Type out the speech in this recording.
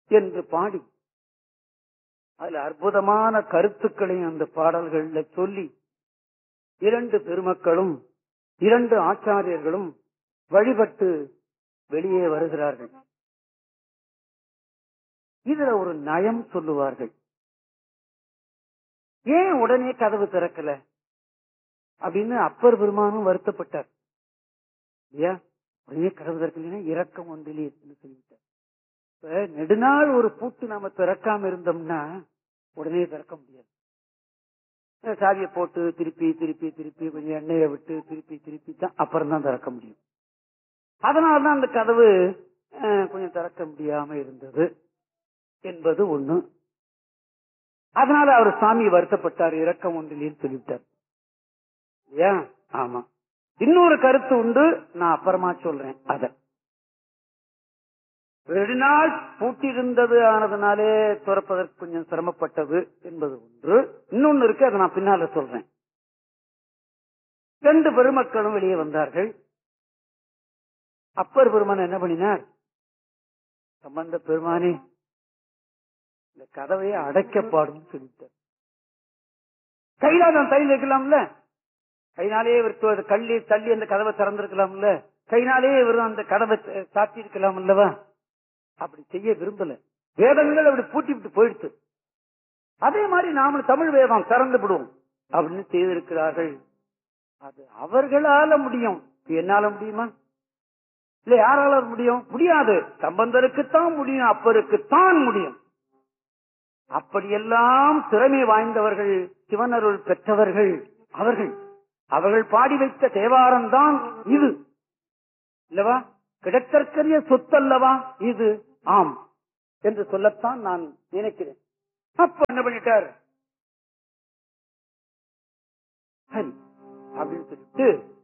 என்று பாடி அதுல அற்புதமான கருத்துக்களையும் அந்த பாடல்கள்ல சொல்லி இரண்டு பெருமக்களும் இரண்டு ஆச்சாரியர்களும் வழிபட்டு வெளியே வருகிறார்கள் இதுல ஒரு நயம் சொல்லுவார்கள் ஏன் உடனே கதவு திறக்கல அப்படின்னு அப்பர் பெருமானும் வருத்தப்பட்டார் இல்லையா உடனே கதவு திறக்கலைன்னா இரக்கம் ஒன்றிலே சொல்லிவிட்டார் இப்ப நெடுநாள் ஒரு பூட்டு நாம திறக்காம இருந்தோம்னா உடனே திறக்க முடியாது சாவியை போட்டு திருப்பி திருப்பி திருப்பி கொஞ்சம் எண்ணெயை விட்டு திருப்பி திருப்பி தான் அப்புறம் தான் திறக்க முடியும் அதனாலதான் அந்த கதவு அஹ், கொஞ்சம் திறக்க முடியாம இருந்தது என்பது ஒண்ணு அதனால அவர் சாமி வருத்தப்பட்டார் இரக்கம் ஒன்றிலேன்னு சொல்லிவிட்டார் ஏன் ஆமா இன்னொரு கருத்து உண்டு நான் அப்புறமா சொல்றேன் அத ரெண்டு நாள் பூட்டியிருந்தது ஆனதுனாலே துறப்பதற்கு கொஞ்சம் சிரமப்பட்டது என்பது ஒன்று இன்னொன்னு இருக்கு அதை நான் பின்னால சொல்றேன் ரெண்டு பெருமக்களும் வெளியே வந்தார்கள் அப்பர் பெருமான் என்ன பண்ணினார் சம்பந்த பெருமானே இந்த கதவையை அடைக்கப்பாடும் சொல்லிட்டார் கையில நான் தையில் வைக்கலாம்ல கைனாலே இவர் து- கள்ளி தள்ளி அந்த கதவை திறந்திருக்கலாம்ல கைனாலே இவர் அந்த கதவை த- சாத்தி இருக்கலாம் அல்லவா அப்படி செய்ய விரும்பல வேதங்கள் அப்படி பூட்டி விட்டு போயிடுச்சு அதே மாதிரி நாம தமிழ் வேதம் திறந்து விடுவோம் அப்படின்னு செய்திருக்கிறார்கள் அது அவர்களால முடியும் என்னால முடியுமா இல்ல யாரால முடியும் முடியாது சம்பந்தருக்குத்தான் முடியும் அப்பருக்குத்தான் முடியும் அப்படியெல்லாம் திறமை வாய்ந்தவர்கள் சிவனருள் பெற்றவர்கள் அவர்கள் அவர்கள் பாடி வைத்த தேவாரம் தான் இது இல்லவா கிடைத்தற்கரிய சொத்தல்லவா இது ஆம் என்று சொல்லத்தான் நான் நினைக்கிறேன் அப்ப என்ன பண்ணிட்டார் சரி அப்படின்னு சொல்லிட்டு